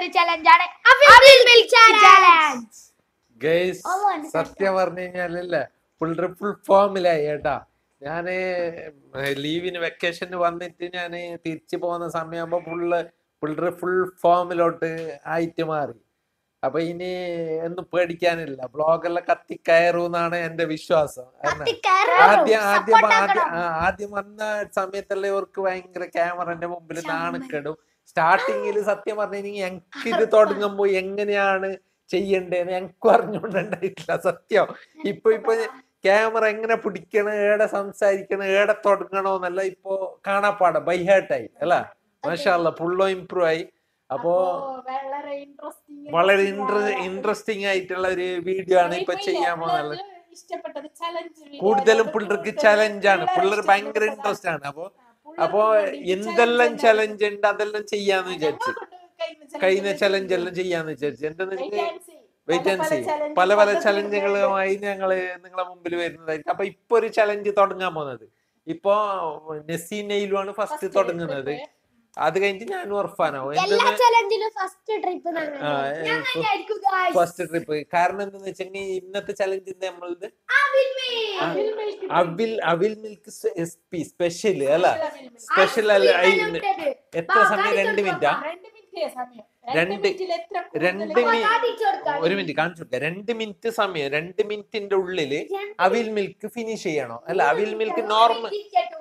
പുതിയൊരു ചലഞ്ചാണ് challenge guys ഓ, ഉണ്ട് സത്യം പറഞ്ഞു കഴിഞ്ഞാലല്ലേ പുള്ളി ഫുൾ ഫോമിലായി ഏട്ടാ ഞാന് ലീവിന് വെക്കേഷന് വന്നിട്ട് ഞാന് തിരിച്ചു പോകുന്ന സമയമാകുമ്പോ ഫുള്ള് പുള്ളി ഫുൾ ഫോമിലോട്ട് ആയിട്ട് മാറി അപ്പൊ ഇനി ഒന്നും പേടിക്കാനില്ല ബ്ലോഗെല്ലാം കത്തിക്കയറൂന്നാണ് എന്റെ വിശ്വാസം കാരണം ആദ്യം ആദ്യം ആദ്യം ആ, ആദ്യം വന്ന സമയത്തല്ലേ ഇവർക്ക് ഭയങ്കര ക്യാമറന്റെ മുമ്പിൽ നാണക്കെടും സ്റ്റാർട്ടിങ്ങിൽ സത്യം പറഞ്ഞു ഞങ്ങൾക്ക് ഇത് തുടങ്ങുമ്പോ എങ്ങനെയാണ് ചെയ്യണ്ടേന്ന് ഞങ്ങൾക്ക് അറിഞ്ഞുകൊണ്ടുണ്ടായിട്ടില്ല സത്യം ഇപ്പൊ ഇപ്പൊ ക്യാമറ എങ്ങനെ പിടിക്കണം ഏടെ സംസാരിക്കണം ഏടെ തുടങ്ങണോന്നല്ല ഇപ്പൊ കാണാപ്പാട ബൈഹാട്ടായി അല്ല മാഷാല്ല ഫുള്ളോ ഇമ്പ്രൂവ് ആയി അപ്പോ വളരെ ഇൻട്രസ്റ്റിംഗ് വളരെ ഇൻട്രസ്റ്റിംഗ് ആയിട്ടുള്ള ഒരു വീഡിയോ ആണ് ഇപ്പൊ ചെയ്യാൻ പോകുന്നത് ഇഷ്ടപ്പെട്ടത് ചലഞ്ച് കൂടുതലും പിള്ളേർക്ക് ചലഞ്ചാണ് പിള്ളേർ ഭയങ്കര ഇൻട്രസ്റ്റ് ആണ് അപ്പൊ അപ്പോ എന്തെല്ലാം ചലഞ്ച് ഉണ്ട് അതെല്ലാം ചെയ്യാന്ന് വിചാരിച്ചു കഴിഞ്ഞ ചലഞ്ച് എല്ലാം ചെയ്യാന്ന് വിചാരിച്ചു എന്തെന്ന് വെച്ചാൽ വെയിറ്റ് ആൻഡ് സീ പല പല ചലഞ്ചുകളുമായി ഞങ്ങള് നിങ്ങളെ മുമ്പിൽ വരുന്നതായിരിക്കും അപ്പൊ ഇപ്പൊ ഒരു ചലഞ്ച് തുടങ്ങാൻ പോകുന്നത് ഇപ്പൊ നെസീനയിലുമാണ് ഫസ്റ്റ് തുടങ്ങുന്നത് അത് കഴിഞ്ഞിട്ട് ഞാനും ഉറഫാനാവും എല്ലാ എന്തെന്ന് ചലഞ്ചിലും ഫസ്റ്റ് ട്രിപ്പ് ഫസ്റ്റ് ട്രിപ്പ് കാരണം എന്തെന്ന് വെച്ചെങ്കിൽ ഇന്നത്തെ ചലഞ്ചിന്റെ നമ്മളത് അവിൽ അവിൽ മിൽക്ക് സ്പെഷ്യൽ അല്ല സ്പെഷ്യൽ അല്ല അയിന് എത്ര സമയം രണ്ട് മിനിറ്റാ രണ്ട് രണ്ട് മി- ഒരു മിനിറ്റ് കാണിച്ചു കൊടുക്കാം രണ്ട് മിനിറ്റ് സമയം രണ്ട് മിനിറ്റിന്റെ ഉള്ളില് അവിൽ മിൽക്ക് ഫിനിഷ് ചെയ്യണോ അല്ല അവിൽ മിൽക്ക് നോർമൽ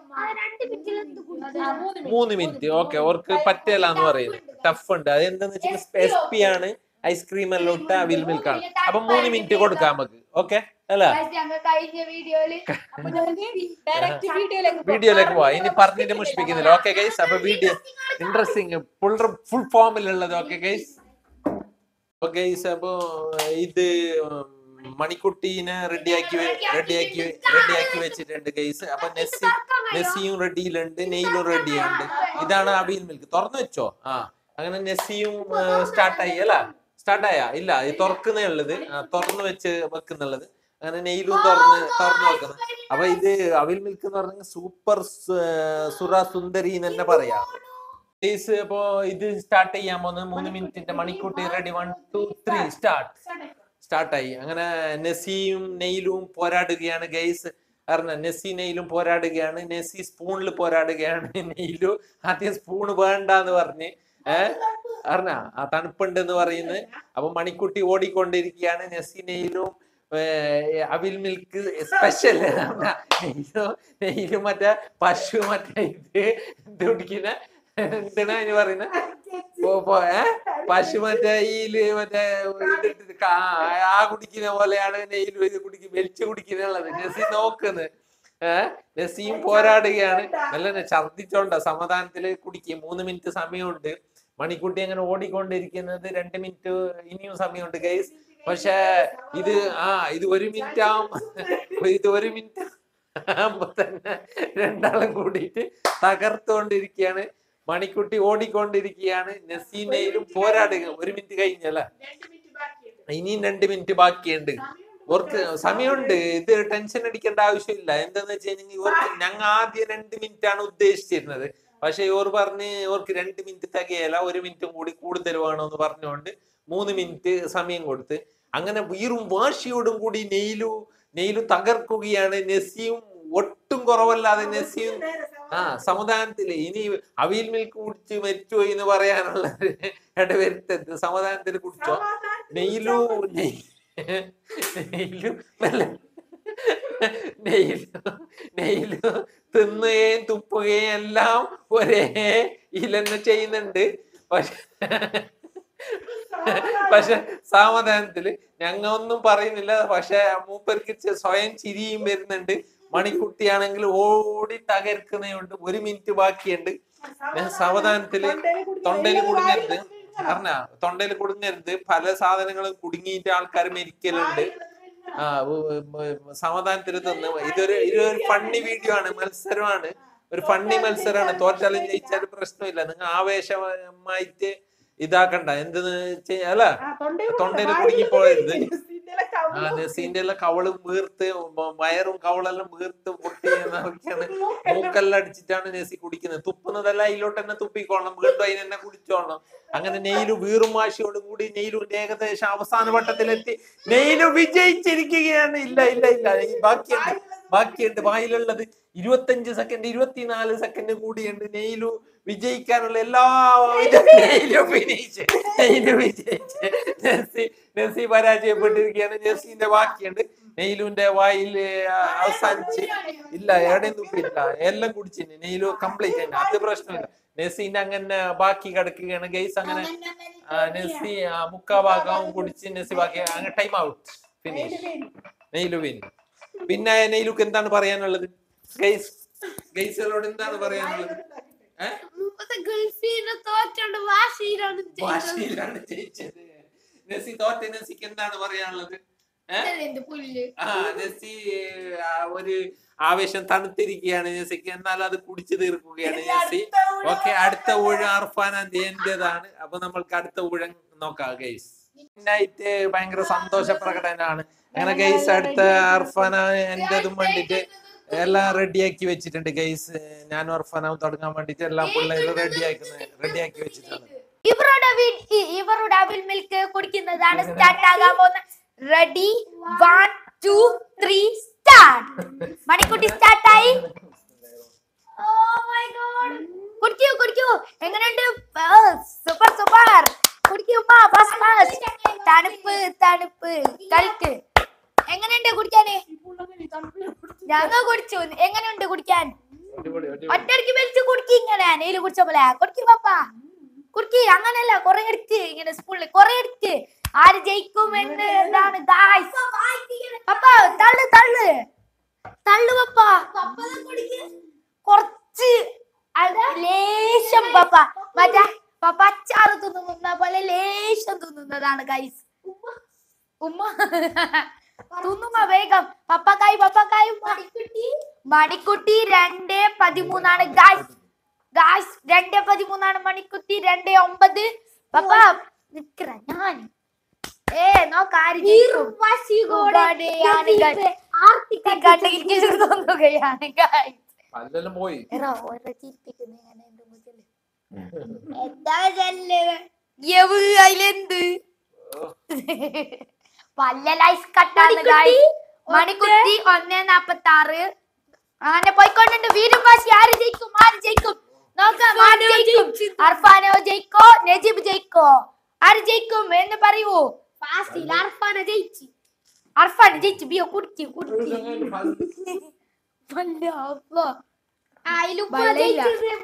മൂന്ന് മിനിറ്റ് ഓക്കെ അവർക്ക് പറ്റില്ലാന്ന് പറയുന്നത് ടഫ് ഉണ്ട് അത് എന്താന്ന് വെച്ചാൽ എസ് പി ആണ് ഐസ്ക്രീം എല്ലാം ഇട്ട അവിൽ മിൽക്ക് ആണ് അപ്പൊ മൂന്ന് മിനിറ്റ് കൊടുക്കാം നമുക്ക് ഓക്കെ അല്ല കഴിഞ്ഞ വീഡിയോയില് വീഡിയോയിലേക്ക് പോവാം ഇനി പറഞ്ഞിട്ട് മുഷിപ്പിക്കുന്നില്ല ഓക്കെ ഗൈസ് അപ്പൊ വീഡിയോ ഇൻട്രസ്റ്റിംഗ് ഫുൾ ഫുൾ ഫോമിലുള്ളത് ഓക്കെ ഗൈസ് ഓക്കെ ഗൈസ് അപ്പൊ ഇത് ഉം, മണിക്കുട്ടീനെ റെഡിയാക്കി റെഡിയാക്കി റെഡിയാക്കി വെച്ചിട്ടുണ്ട് ഗൈസ് അപ്പൊ നെസ്സി നെസ്സിയും റെഡിയിലുണ്ട് നെയിലും റെഡിയുണ്ട് ഇതാണ് അബീൽ മിൽക്ക് തുറന്നു വെച്ചോ ആ അങ്ങനെ നെസ്സിയും സ്റ്റാർട്ടായി അല്ല സ്റ്റാർട്ടായ ഇല്ല ഇത് തുറക്കുന്നേ ഉള്ളത് ആ, തുറന്നു വെച്ച് വെക്കുന്നുള്ളത് അങ്ങനെ നെയിലും തുറന്ന് തുറന്നു വെക്കുന്നത് അപ്പൊ ഇത് അവിൽ മിൽക്ക് എന്ന് പറഞ്ഞാൽ സൂപ്പർ സുറ സുന്ദരി എന്ന് തന്നെ പറയാം പ്ലീസ് അപ്പോ ഇത് സ്റ്റാർട്ട് ചെയ്യാൻ പോകുന്നത് മൂന്ന് മിനിറ്റിന്റെ Manikutty ready one two three start സ്റ്റാർട്ടായി അങ്ങനെ നെസ്സിയും നെയിലും പോരാടുകയാണ് ഗൈസ് കാരണം നെസ്സി നെയിലും പോരാടുകയാണ് നെസ്സി സ്പൂണിൽ പോരാടുകയാണ് നെയിലു ആദ്യം സ്പൂൺ വേണ്ട എന്ന് പറഞ്ഞ് ഏഹ് അറിഞ്ഞ ആ തണുപ്പുണ്ട് എന്ന് പറയുന്നത് അപ്പൊ മണിക്കുട്ടി ഓടിക്കൊണ്ടിരിക്കുകയാണ് നെസ്സി നെയിലും ഏഹ്, അവിൽ മിൽക്ക് സ്പെഷ്യൽ നെയ്യും നെയ്യിലും മറ്റേ പശു മറ്റേ ഇത് ഇത് കുടിക്കുന്ന എന്തിനാ അതിന് പറയുന്നത് പോ- പോ- ഏ? പശു മറ്റേ ഈല് മറ്റേ ഇതിട്ടിട്ട് കാ- ആ കുടിക്കുന്ന പോലെയാണ് നെയ്യിൽ ഇത് കുടിക്കും വലിച്ചു കുടിക്കുന്നുള്ളത് നസി നോക്കുന്നത് ഏഹ് നസിയും പോരാടുകയാണ് നല്ല ഛർദിച്ചോണ്ട സമാധാനത്തില് കുടിക്കും മൂന്ന് മിനിറ്റ് സമയമുണ്ട് മണിക്കുട്ടി അങ്ങനെ ഓടിക്കൊണ്ടിരിക്കുന്നത് രണ്ട് മിനിറ്റ് ഇനിയും സമയമുണ്ട് ഗൈസ് പക്ഷെ ഇത് ആ ഇത് ഒരു മിനിറ്റ് ആവും ഇത് ഒരു മിനിറ്റ് ആകുമ്പോ തന്നെ രണ്ടാളും കൂടിയിട്ട് തകർത്തുകൊണ്ടിരിക്കുകയാണ് മണിക്കുട്ടി ഓടിക്കൊണ്ടിരിക്കുകയാണ് നസീനയിലും പോരാടുക ഒരു മിനിറ്റ് കഴിഞ്ഞല്ല ഇനിയും രണ്ട് മിനിറ്റ് ബാക്കിയുണ്ട് ഓർക്ക് സമയമുണ്ട് ഇത് ടെൻഷൻ അടിക്കേണ്ട ആവശ്യമില്ല എന്താന്ന് വെച്ച് കഴിഞ്ഞാൽ ഇവർക്ക് ഞങ്ങൾ ആദ്യം രണ്ട് മിനിറ്റ് ആണ് ഉദ്ദേശിച്ചിരുന്നത് പക്ഷെ ഇവർ പറഞ്ഞ് ഇവർക്ക് രണ്ട് മിനിറ്റ് തികയല്ല ഒരു മിനിറ്റും കൂടി കൂടുതൽ വേണമെന്ന് പറഞ്ഞുകൊണ്ട് മൂന്ന് മിനിറ്റ് സമയം കൊടുത്ത് അങ്ങനെ വീറും വാശിയോടും കൂടി നെയിലു നെയിലു തകർക്കുകയാണ് നെസ്സിയും ഒട്ടും കുറവല്ലാതെ നെസ്സിയും ആ സമാധാനത്തില് ഇനി അവിയൽ മിൽക്ക് കുടിച്ച് മരിച്ചുപോയി എന്ന് പറയാനുള്ള ഇടവരുത്തത് സമാധാനത്തിൽ കുടിച്ചോ നെയ്യിലു നെയ്- നെയ്യിലു നല്ല നെയ്യിലു നെയ്യിലു തിന്നുകയും തുപ്പുകയും എല്ലാം ഒരേ ഇല്ലെന്ന് ചെയ്യുന്നുണ്ട് പക്ഷെ പക്ഷെ സാവധാനത്തില് ഞങ്ങ ഒന്നും പറയുന്നില്ല പക്ഷെ മൂപ്പർക്ക് ചെ- സ്വയം ചിരിയും വരുന്നുണ്ട് മണിക്കുട്ടിയാണെങ്കിൽ ഓടി തകർക്കുന്നതുകൊണ്ട് ഒരു മിനിറ്റ് ബാക്കിയുണ്ട് ഞാൻ സാവധാനത്തില് തൊണ്ടയിൽ കുടുങ്ങരുത് അറിഞ്ഞ തൊണ്ടയിൽ കുടുങ്ങരുത് പല സാധനങ്ങളും കുടുങ്ങിയിട്ട് ആൾക്കാർ മരിക്കലുണ്ട് ആ ഉ- ഉ- സമാധാനത്തിൽ തിന്ന് ഇതൊരു ഇതൊരു ഫണ്ണി വീഡിയോ ആണ് മത്സരമാണ് ഒരു ഫണ്ണി മത്സരമാണ് തോറ്റാലും ജയിച്ചാലും പ്രശ്നമില്ല നിങ്ങൾ ആവേശമായിട്ട് ഇതാക്കണ്ട എന്തെന്ന് വെച്ച് അല്ല തൊണ്ടയിൽ കുടുങ്ങി പോകരുത് ആ നെസീന്റെ എല്ലാം കവളും വീർത്ത് മ- വയറും കവളെല്ലാം വീർത്ത് പൊട്ടി എന്നൊക്കെയാണ് മൂക്കെല്ലാം അടിച്ചിട്ടാണ് നെസി കുടിക്കുന്നത് തുപ്പുന്നതെല്ലാം അതിലോട്ട് തന്നെ തുപ്പിക്കോളണം വീണ്ടും അതിന് തന്നെ കുടിച്ചോളണം അങ്ങനെ നെയ്ലു വീറും വാശിയോട് കൂടി നെയ്ലുവിന്റെ ഏകദേശം അവസാന വട്ടത്തിലെത്തി നെയ്ലു വിജയിച്ചിരിക്കുകയാണ് ഇല്ല ഇല്ല ഇല്ല ഈ ബാക്കിയുണ്ട് ബാക്കിയുണ്ട് വായിലുള്ളത് ഇരുപത്തഞ്ച് സെക്കൻഡ് ഇരുപത്തിനാല് സെക്കൻഡ് കൂടിയുണ്ട് നെയ്ലു വിജയിക്കാനുള്ള എല്ലാ നെയ്ലു ഫിനിഷ് നെയ്ലു വിജയിച്ച് നെസി നെസി പരാജയപ്പെട്ടിരിക്കുകയാണ് നെസിന്റെ ബാക്കിയുണ്ട് നെയ്ലുവിന്റെ വായിൽ അവസാനിച്ച് ഇല്ല എവിടെയും തുപ്പില്ല എല്ലാം കുടിച്ചിന് നെയ്ലു കംപ്ലീറ്റ് തന്നെ അത് പ്രശ്നമില്ല നെസിന്റെ അങ്ങനെ ബാക്കി കിടക്കുകയാണ് ഗൈസ് അങ്ങനെ ആ, നെസി ആ, മുക്കാ ഭാഗവും കുടിച്ച് നെസി ബാക്കി അങ്ങനെ ടൈം ഔട്ട് ഫിനിഷ് നെയ്ലു വിൻ പിന്നെ നെയ്ലുക്ക് എന്താണ് പറയാനുള്ളത് ഗൈസ് ഗൈസുകളോട് എന്താണ് പറയാനുള്ളത് ഏഹ് മുമ്പത്തെ ഗൾഫിന് തോറ്റോണ്ട് വാശിയിലാണ് വാശിയിലാണ് ജയിച്ചത് നെസി തോറ്റ നെസിക്ക് എന്താണ് പറയാനുള്ളത് ഏഹ് എന്റെ പുല്ല് ആ നെസി ആ, ഒരു ആവേശം തണുത്തിരിക്കുകയാണ് നെസിക്ക് എന്നാൽ അത് കുടിച്ചു തീർക്കുകയാണ് നെസി ഓക്കെ അടുത്ത ഊഴം അർഫാനാന്റെ എന്റേതാണ് അപ്പൊ നമ്മൾക്ക് അടുത്ത ഊഴം നോക്കാം ഗൈസ് നൈറ്റ് ഭയങ്കര സന്തോഷ പ്രകടനമാണ് അങ്ങനെ ഗൈസ് അടുത്ത അർഫാന എന്റേതും വേണ്ടിട്ട് എല്ലാം റെഡിയാക്കി വെച്ചിട്ടുണ്ട് ഗൈസ് ഞാനും അർഫാനാവും തുടങ്ങാൻ വേണ്ടിട്ട് എല്ലാം പിള്ളേരും റെഡിയാക്കി റെഡിയാക്കി വെച്ചിട്ടുണ്ട് ഇവരുടെ വീ- ഇ- ഇവരുടെ അവിൽ മിൽക്ക് കുടിക്കുന്നതാണ് സ്റ്റാർട്ട് ആകാൻ പോകുന്നത് ready one two three start Manikutty start ആയി കുടിക്കൂ കുടിക്കൂ എങ്ങനെയുണ്ട് സൂപ്പർ സൂപ്പർ കുടിക്കൂ ഫസ്റ്റ് ഫസ്റ്റ് തണുപ്പ് തണുപ്പ് കൽക്ക് എങ്ങനെയുണ്ട് കുടിക്കാന് ഞങ്ങൾ കുടിച്ചു എങ്ങനെയുണ്ട് കുടിക്കാൻ അടിപൊളി അടിപൊളി ഒറ്റയ്ക്ക് വലിച്ചു കുടിക്കി ഇങ്ങനെ നെയ്ല് കുടിച്ച പോലെ കുടിക്കി പപ്പാ കുടിക്കി അങ്ങനല്ല കൊറേ എടുക്ക് ഇങ്ങനെ സ്കൂളിൽ കൊറേ എടുക്ക് ആര് ജയിക്കും എന്ന് എന്താണ് ഗായ്സ് പപ്പ തള്ളു തള്ളു തള്ളു പപ്പ കുറച്ച് അത് ലേശം പപ്പ മറ്റേ പപ്പ അച്ചാറ് തിന്നുന്ന പോലെ ലേശം തിന്നുന്നതാണ് ഗൈസ് ഉമ്മ തിന്നുമ്മ വേഗം പപ്പക്കായി പപ്പക്കായി മണിക്കുട്ടി മണിക്കുട്ടി രണ്ട് പതിമൂന്നാണ് ഗായ്സ് ഗായ്സ് രണ്ട് പതിമൂന്നാണ് മണിക്കുട്ടി രണ്ട് ഒമ്പത് പപ്പ നിക്കറ ഞാൻ ഏ നോക്കാര് തോന്നുകയാണ് ഗായ്സ് പല്ലെല്ലാം പോയി എടാ, ഓരെ ചിരിപ്പിക്കുന്നെ ഞാൻ എന്റെ മുന്നില്. എന്താ ചെല്ല്? എവ് അതിലെന്ത്? പല്ലല ഐസ് കട്ടാണ് guys. മണിക്കുട്ടി ഒന്നേ നാപ്പത്തി ആറ് അങ്ങനെ പോയിക്കൊണ്ടുണ്ട് വീരും വാശി ആര് ജയിക്കും ആര് ജയിക്കും നോക്കാം ആര് ജയിക്കും അർഫാനോ ജയിക്കോ നജീബ് ജയിക്കോ ആര് ജയിക്കും എന്ന് പറയൂ അർഫാന ജയിച്ചു അർഫാന ജയിച്ചു ബിയോ കുടിച്ചു കുടിച്ചു വല്ല അള്ളാ. വെള്ളയില്ല.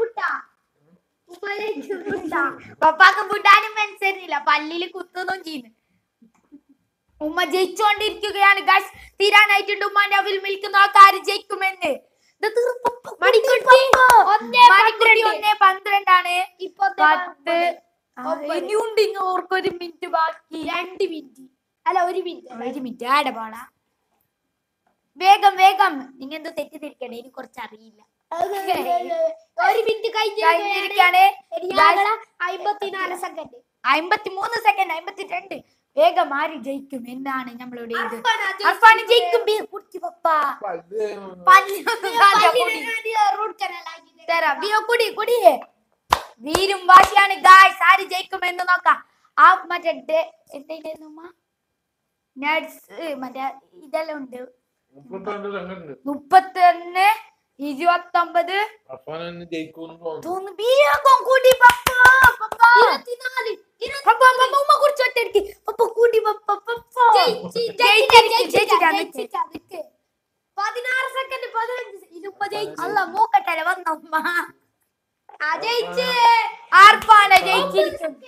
പപ്പാക്ക് ബുഡാനും മനസ്സിലില്ല പല്ലില് കുത്തുന്നും ചെയ്യുന്നു ഉമ്മ ജയിച്ചുകൊണ്ടിരിക്കുകയാണ് ഗൈസ് തീരാനായിട്ടുണ്ട് ഉമ്മാന്റെ അവിൽ മിൽക്ക് നോക്കാര് ജയിക്കുമെന്ന് ഇത് തീർപ്പ് പപ്പ. മണിക്കുട്ടി മണിക്കുട്ടി ഒന്നേ പന്ത്രണ്ടാണ് പത്ത് ആ, ഇനിയുണ്ട് ഇനി ഓർക്കൊരു മിനിറ്റ് ബാക്കി രണ്ട് മിനിറ്റ് അല്ല ഒരു മിനിറ്റ് ഒരു മിനിറ്റ് ആടെ പോളാ വേഗം വേഗം നിങ്ങ എന്തോ തെറ്റിദ്ധരിക്കണേ എനിക്ക് കുറച്ച് അറിയില്ല ഒരു മിനിറ്റ് കഴിഞ്ഞിരിക്കാണ് അമ്പത്തിനാല് സെക്കൻഡ് അമ്പത്തിമൂന്ന് സെക്കൻഡ് അമ്പത്തിരണ്ട് വേഗം ആര് ജയിക്കും എന്നാണ് നമ്മളുടെ ഇത് അർഫാന് ജയിക്കും ബി, കുടിക്ക് പപ്പാ പല്ലൊന്നും കാണില്ല, കുടി. തരാം. ബിയോ, കുടി കുടി വീരും വാശിയാണ് ഗായ്സ് ആര് ജയിക്കും എന്ന് നോക്കാം ആ മറ്റേ ഡെ- എന്തായിരുന്നു ഉമ്മ? nuts, മറ്റേ ഇതെല്ലാം ഉണ്ട് മുപ്പത്തൊന്ന് ഇരുപത്തൊമ്പത് ജയിക്കും തോന്നുന്നു വേഗം കൂടി പപ്പ പപ്പ പപ്പ പപ്പ ഉമ്മ കുറിച്ച് ഒറ്റയ്ക്ക് പപ്പ കൂടി പപ്പ പപ്പ പതിനാറ് സെക്കൻഡ് പതിനഞ്ച് ഇരുപത് അല്ല മൂക്കട്ടല വന്ന ഉമ്മ ജയിച്ച് ആർപ്പാന ജയിച്ചിരിക്കുന്നു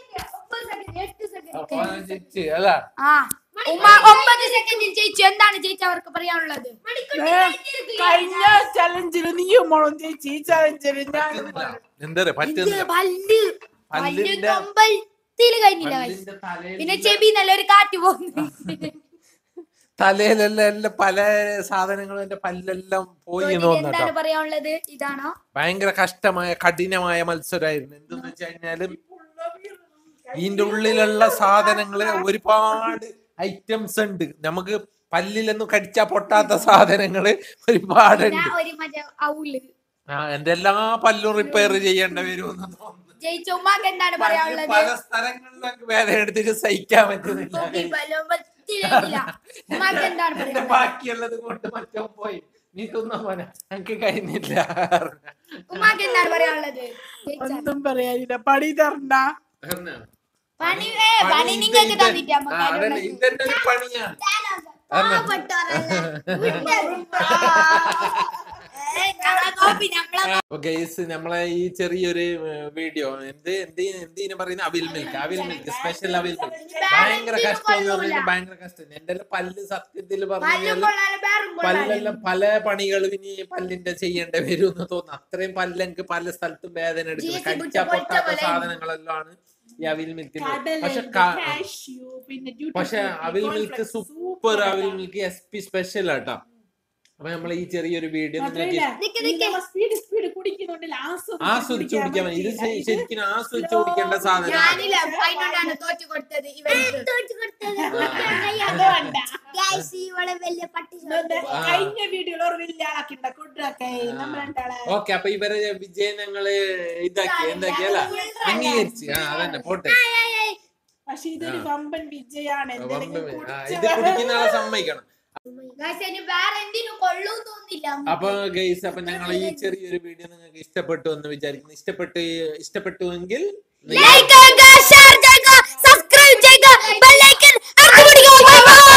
അല്ല ആ ഉമ്മ ഒമ്പത് സെക്കൻഡിൽ ജയിച്ചു എന്താണ് ജയിച്ച അവർക്ക് പറയാനുള്ളത് കഴിഞ്ഞ ചലഞ്ചിൽ നീയും മോളും ജയിച്ചു ഈ ചലഞ്ചിൽ ഞാൻ എന്താ ഇത് പറ്റുന്നില്ല പല്ല് പല്ല് പല്ലിന്റെ കൊമ്പത്തില് കഴിഞ്ഞില്ല guys. പല്ലിന്റെ തലയിൽ പിന്നെ ചെബി നല്ലൊരു കാറ്റ് പോകുന്നു തലയിലെല്ലാം എല്ലാം പല സാധനങ്ങളും എന്റെ പല്ലെല്ലാം പോയി എന്ന് തോന്നുന്നു എന്താണ് കേട്ടോ. പറയാനുള്ളത് ഇതാണോ ഭയങ്കര കഷ്ടമായ കഠിനമായ മത്സരമായിരുന്നു എന്തെന്ന് വെച്ച് കഴിഞ്ഞാല് ഇതിന്റെ ഉള്ളിലുള്ള സാധനങ്ങള് ഒരുപാട് ഐറ്റംസ് ഉണ്ട് നമുക്ക് പല്ലിലൊന്നും കടിച്ചാ പൊട്ടാത്ത സാധനങ്ങള് ഒരുപാടുണ്ട് ഞാൻ ഒരു മറ്റേ ഔള് ആ എന്റെ എല്ലാ പല്ലും റിപ്പയർ ചെയ്യേണ്ട വരുമെന്ന് തോന്നുന്നു ജയിച്ച ഉമ്മാക്ക് എന്താണ് പല്ല് പറയാനുള്ളത് പല സ്ഥലങ്ങളിലൊക്കെ വേദന എടുത്തിട്ട് സഹിക്കാൻ പറ്റുന്നില്ല നോക്കി ബലം പറ്റിയില്ല. ഉമ്മാക്ക് എന്താണ് എന്റെ പറയാനുള്ളത് ബാക്കിയുള്ളത് കൊണ്ട് മറ്റോ പോയി നീ തിന്നാ മോനെ എനിക്ക് കഴിഞ്ഞില്ല ഉമ്മാക്ക് എന്താണ് പറയാനുള്ളത് ജയിച്ചാ. ഒന്നും പറയാനില്ല പണി തരണ്ട പറഞ്ഞോ? പണി ഏ പണി പണി ഇത് നിങ്ങൾക്ക് ഇത്. തന്നിട്ട് ആ, അതന്നെ, ഇതെന്നെ ഒരു പണിയാണ് അപ്പൊ ഗൈസ് നമ്മളെ ഈ ചെറിയൊരു വീഡിയോ എന്ത് എന്ത് എന്തിനു പറയുന്ന അവിൽ മിൽക്ക് അവിൽ മിൽക്ക് സ്പെഷ്യൽ അവിൽ മിൽക്ക് ഭയങ്കര കഷ്ടം എന്ന് പറഞ്ഞാൽ ഭയങ്കര കഷ്ടം എന്റെ എല്ലാം പല്ല് സത്യത്തിൽ പറഞ്ഞാൽ പല്ലെല്ലാം പല പണികളും ഇനി പല്ലിന്റെ ചെയ്യേണ്ടി വരും എന്ന് തോന്നുന്നു അത്രയും പല്ലെനിക്ക് പല സ്ഥലത്തും വേദന എടുക്കുന്നത് ജീസി കടിച്ചാ പിടിച്ച പൊട്ടാത്ത പോലെ. സാധനങ്ങളെല്ലാം ആണ് ഈ അവിൽ മിൽക്കിൽ കടല പക്ഷെ ക- കാഷ്യൂ പിന്നെ duty പക്ഷെ free, അവിൽ മിൽക്ക് cornflakes, സൂപ്പർ super അവിൽ ആണ്. മിൽക്ക് എസ് പി സ്പെഷ്യൽ ആട്ടോ അപ്പൊ നമ്മൾ ഈ ചെറിയൊരു വീഡിയോ നിങ്ങൾക്ക് മാത്രമല്ല, നിക്ക് ഇത് നിക്ക്. നമ്മ speed speed കുടിക്കുന്നുണ്ടെങ്കിൽ ആസ്വദിച്ച് ആസ്വദിച്ച് കുടിക്കാൻ പറ്റും ഇത് ശ- ശരിക്കും ആസ്വദിച്ച് കുടിക്കേണ്ട സാധനമാണ് ഞാനില്ല അതിനോടാണ് തോറ്റു കൊടുത്തത് ഇവർക്ക് അത് വേണ്ട. ഇതൊന്ന് ആ. കഴിഞ്ഞ വീഡിയോയിൽ ഒരു വലിയ ആളാക്കി കൊണ്ടാക്കേ നമ്മൾ രണ്ടാളെ ഓക്കെ അപ്പൊ ഇവരെ വിജയം ഞങ്ങള് ഇതാക്കി എന്താക്കി അല്ല അംഗീകരിച്ച് ആ അതന്നെ പോട്ടെ പക്ഷെ ഇതൊരു വമ്പൻ വിജയാണ് വമ്പൻ എന്തെങ്കിലും വി- ആ, കുടിച്ച് ഇത് കുടിക്കുന്ന ആളെ സമ്മതിക്കണം Guys, ഇനി വേറെ എന്തിനും കൊള്ളൂ തോന്നില്ല അപ്പൊ ഗൈസ് അപ്പൊ ഞങ്ങൾ ഈ ചെറിയൊരു വീഡിയോ നിങ്ങൾക്ക് ഇഷ്ടപ്പെട്ടു എന്ന് വിചാരിക്കുന്നു ഇഷ്ടപ്പെട്ട് ഇഷ്ടപ്പെട്ടുവെങ്കിൽ ലൈക്ക് ചെയ്യുക ഷെയർ ചെയ്യുക സബ്സ്ക്രൈബ് ചെയ്യുക ബെൽ ഐക്കൺ അടിച്ചു പിടിക്കുക